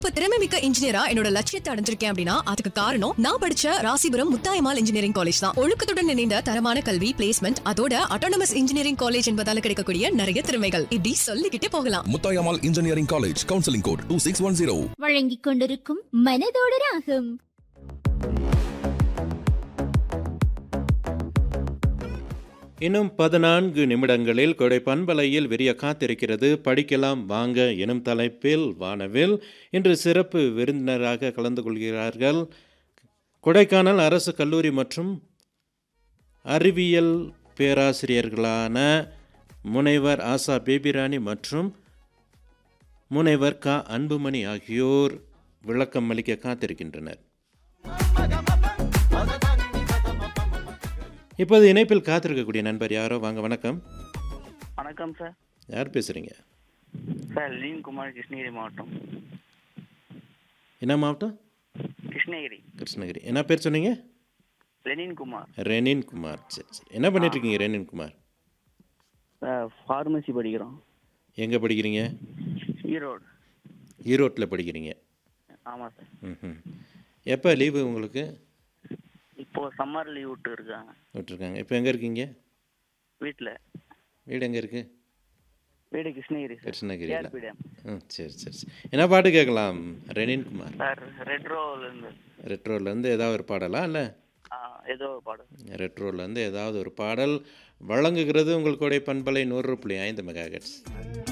இப்ப திறமை மிக்க இன்ஜினியரா என்னோட லட்சியத்தை அடைஞ்சிருக்கேன் அப்படின்னா அதுக்கு காரணம் நான் படிச்ச ராசிபுரம் முத்தாயமால் இன்ஜினியரிங் காலேஜ் தான் ஒழுக்கத்துடன் இணைந்த தரமான கல்வி பிளேஸ்மெண்ட் அதோட அட்டானமஸ் இன்ஜினியரிங் காலேஜ் என்பதால கிடைக்கக்கூடிய நிறைய திறமைகள் இப்படி சொல்லிக்கிட்டே போகலாம் Muthayammal engineering college counselling code two six one zero வழங்கிக் கொண்டிருக்கும் மனதோடு ராகம் இன்னும் பதினான்கு நிமிடங்களில் கொடை பண்பலையில் விரிய காத்திருக்கிறது படிக்கலாம் வாங்க எனும் தலைப்பில் வானவில் இன்று சிறப்பு விருந்தினராக கலந்து கொள்கிறார்கள் கொடைக்கானல் அரசு கல்லூரி மற்றும் அறிவியல் பேராசிரியர்களான முனைவர் ஆசா பேபிராணி மற்றும் முனைவர் க அன்புமணி ஆகியோர் விளக்கம் அளிக்க காத்திருக்கின்றனர் இப்போது இணைப்பில் காத்திருக்கக்கூடிய நண்பர் யாரோ வாங்க வணக்கம் வணக்கம் சார் யார் பேசுகிறீங்க சார் லீன் குமார் கிருஷ்ணகிரி மாவட்டம் என்ன மாவட்டம் கிருஷ்ணகிரி கிருஷ்ணகிரி என்ன பேர் சொன்னீங்க லெனின் குமார் ரெனின் குமார் சரி சரி என்ன பண்ணிட்டு இருக்கீங்க ரெனின் குமார் சார் ஃபார்மசி படிக்கிறோம் எங்கே படிக்கிறீங்க ஈரோடு ஈரோட்டில் படிக்கிறீங்க ஆமாம் சார் ம் எப்போ லீவு உங்களுக்கு இப்போ சம்மர் லீவ் விட்டு இருக்காங்க விட்டுருக்காங்க இப்போ எங்கே இருக்கீங்க வீட்டில் வீடு எங்கே இருக்குது வீடு கிருஷ்ணகிரி சார் கிருஷ்ணகிரியில் கேஆர்பி டேம் ம் சரி சரி சரி என்ன பாட்டு கேட்கலாம் ரெனின் குமார் சார் ரெட்ரோலேருந்து ரெட்ரோலேருந்து ஏதாவது ஒரு பாடலா இல்லை ஏதோ ஒரு பாடம் ரெட்ரோலேருந்து ஏதாவது ஒரு பாடல் வழங்குகிறது உங்களுடைய பண்பலை நூறு புள்ளி ஐந்து மெகா